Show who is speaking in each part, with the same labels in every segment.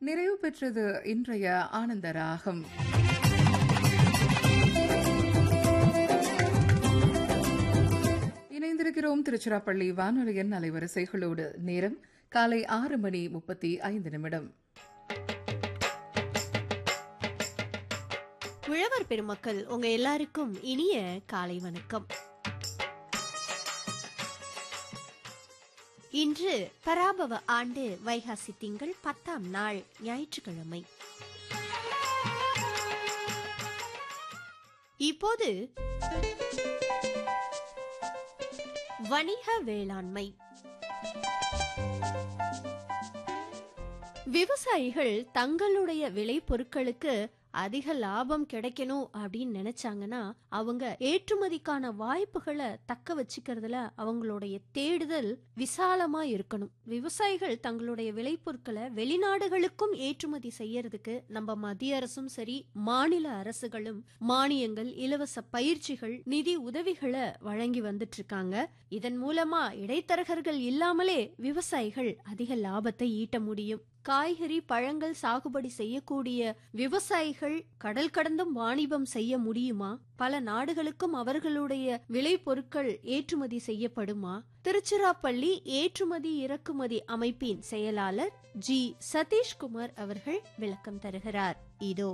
Speaker 1: நிறைவு பெற்றது இன்றைய ஆனந்த ராகம் இணைந்திருக்கிறோம் திருச்சிராப்பள்ளி வானொலியின் அலைவரிசைகளோடு நேரம் காலை ஆறு மணி முப்பத்தி ஐந்து நிமிடம்
Speaker 2: உழவர் பெருமக்கள் உங்க எல்லாருக்கும் இனிய காலை வணக்கம் இன்று பராபவ ஆண்டு வைகாசி திங்கள் பத்தாம் நாள் ஞாயிற்றுக்கிழமை இப்போது வணிக வேளாண்மை விவசாயிகள் தங்களுடைய விளை பொருட்களுக்கு அதிக லாபம் கிடைக்கணும் அப்படின்னு நினைச்சாங்கன்னா அவங்க ஏற்றுமதிக்கான வாய்ப்புகளை தக்க வச்சுக்கிறதுல அவங்களுடைய தேடுதல் விசாலமா இருக்கணும் விவசாயிகள் தங்களுடைய விளைபொருட்களை வெளிநாடுகளுக்கும் ஏற்றுமதி செய்யறதுக்கு நம்ம மத்திய அரசும் சரி மாநில அரசுகளும் மானியங்கள் இலவச பயிற்சிகள் நிதி உதவிகளை வழங்கி வந்துட்டு இருக்காங்க இதன் மூலமா இடைத்தரகர்கள் இல்லாமலே விவசாயிகள் அதிக லாபத்தை ஈட்ட முடியும் காய்கறி பழங்கள் சாகுபடி செய்யக்கூடிய விவசாயிகள் கடல் கடந்தும் வாணிபம் செய்ய முடியுமா பல நாடுகளுக்கும் அவர்களுடைய விளைபொருட்கள் ஏற்றுமதி செய்யப்படுமா திருச்சிராப்பள்ளி ஏற்றுமதி இறக்குமதி அமைப்பின் செயலாளர் ஜி சதீஷ்குமார் அவர்கள் விளக்கம் தருகிறார் இதோ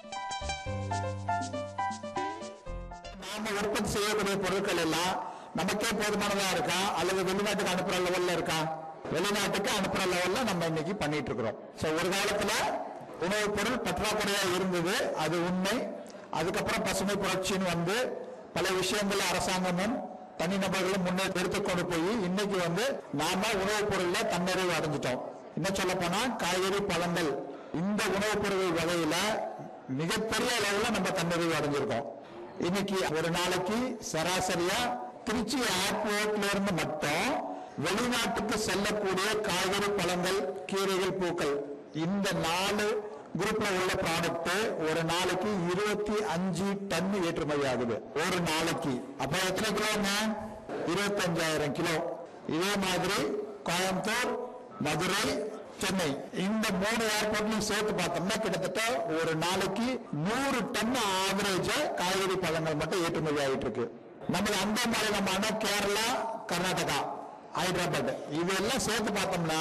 Speaker 3: நாம உற்பத்தி செய்யக்கூடிய பொருட்கள் எல்லாம் நமக்கே போதுமானதா இருக்கா அல்லது வெளிநாட்டுக்கு அனுப்புற லெவல்ல இருக்கா வெளிநாட்டுக்கு அனுப்புற லெவல்ல நம்ம இன்னைக்கு பண்ணிட்டு இருக்கிறோம் சோ ஒரு காலத்துல உணவுப் பொருள் பற்றாக்குறையா இருந்தது அது உண்மை அதுக்கப்புறம் பசுமை புரட்சின்னு வந்து பல விஷயங்கள் அரசாங்கமும் தனிநபர்களும் முன்னேற்ற எடுத்துக்கொண்டு போய் இன்னைக்கு வந்து நாம உணவுப் பொருள்ல தன்னிறைவு அடைஞ்சிட்டோம் இன்னும் சொல்ல போனா காய்கறி பழங்கள் இந்த உணவுப் பொருள் வகையில மிகப்பெரிய அளவுல நம்ம தன்னிறைவு அடைஞ்சிருக்கோம் இன்னைக்கு ஒரு நாளைக்கு சராசரியா திருச்சி ஏர்போர்ட்ல இருந்து மட்டும் வெளிநாட்டுக்கு செல்லக்கூடிய காய்கறி பழங்கள் கீரைகள் பூக்கள் இந்த நாலு குரூப்ல உள்ள ப்ராடக்ட் ஒரு நாளைக்கு இருபத்தி அஞ்சு டன் ஏற்றுமதி ஆகுது ஒரு நாளைக்கு அப்ப எத்தனை கிலோங்க இருபத்தஞ்சாயிரம் கிலோ இதே மாதிரி கோயம்புத்தூர் மதுரை சென்னை இந்த மூணு ஏர்போர்ட்லயும் சேர்த்து பார்த்தோம்னா கிட்டத்தட்ட ஒரு நாளைக்கு நூறு டன் ஆவரேஜா காய்கறி பழங்கள் மட்டும் ஏற்றுமதி ஆகிட்டு இருக்கு நம்ம அந்த மாநிலமான கேரளா கர்நாடகா ஹைதராபாத் இதெல்லாம் சேர்த்து பார்த்தோம்னா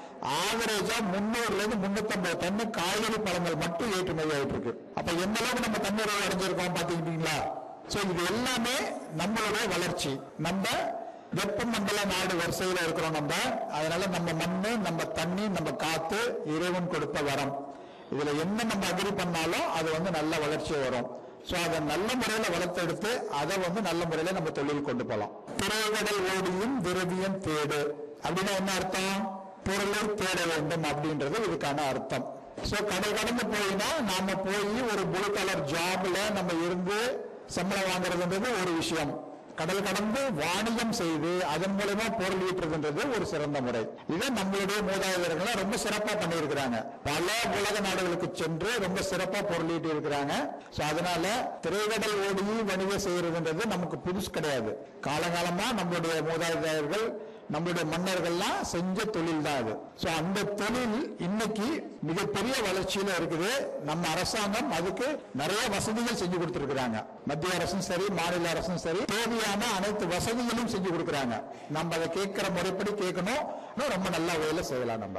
Speaker 3: ஆவரேஜா முன்னூறுல இருந்து முன்னூத்தி டன் காய்கறி பழங்கள் மட்டும் ஏற்றுமதி ஆகிட்டு இருக்கு அப்ப எந்த அளவுக்கு நம்ம தன்னுறவு அடைஞ்சிருக்கோம் பாத்தீங்களா சோ இது எல்லாமே நம்மளுடைய வளர்ச்சி நம்ம வெப்பமண்டல நாடு வரிசையில இருக்கிறோம் நம்ம அதனால நம்ம மண்ணு நம்ம தண்ணி நம்ம காத்து இறைவன் கொடுத்த வரம் இதுல என்ன நம்ம அக்ரி பண்ணாலும் அது வந்து நல்ல வளர்ச்சி வரும் சோ அதை நல்ல முறையில வளர்த்தெடுத்து அதை வந்து நல்ல முறையில நம்ம தொழில் கொண்டு போகலாம் திரைகடல் ஓடியும் திரவியம் தேடு அப்படின்னா என்ன அர்த்தம் பொருளை தேட வேண்டும் அப்படின்றது இதுக்கான அர்த்தம் சோ கடல் கடந்து போயினா நாம போய் ஒரு ப்ளூ கலர் ஜாப்ல நம்ம இருந்து சம்பளம் வாங்குறதுன்றது ஒரு விஷயம் கடல் கடந்து வாணிகம் செய்து அதன் மூலமா பொருள் ஈட்டுறதுன்றது ஒரு சிறந்த முறை இதை நம்மளுடைய மூதாதையர்கள் ரொம்ப சிறப்பா பண்ணியிருக்கிறாங்க பல உலக நாடுகளுக்கு சென்று ரொம்ப சிறப்பா பொருள் ஈட்டி இருக்கிறாங்க சோ அதனால திரைக்கடல் ஓடி வணிகம் செய்யறதுன்றது நமக்கு புதுசு கிடையாது காலகாலமா நம்மளுடைய மூதாதையர்கள் நம்மளுடைய மன்னர்கள்லாம் செஞ்ச தொழில் தான் அது சோ அந்த தொழில் இன்னைக்கு மிகப்பெரிய வளர்ச்சியில இருக்குது நம்ம அரசாங்கம் அதுக்கு நிறைய வசதிகள் செஞ்சு கொடுத்திருக்கிறாங்க மத்திய அரசும் சரி மாநில அரசும் சரி தேவையான அனைத்து வசதிகளும் செஞ்சு கொடுக்கறாங்க நம்ம அதை கேட்கிற முறைப்படி கேட்கணும் இன்னும் ரொம்ப நல்ல வகையில செய்யலாம் நம்ம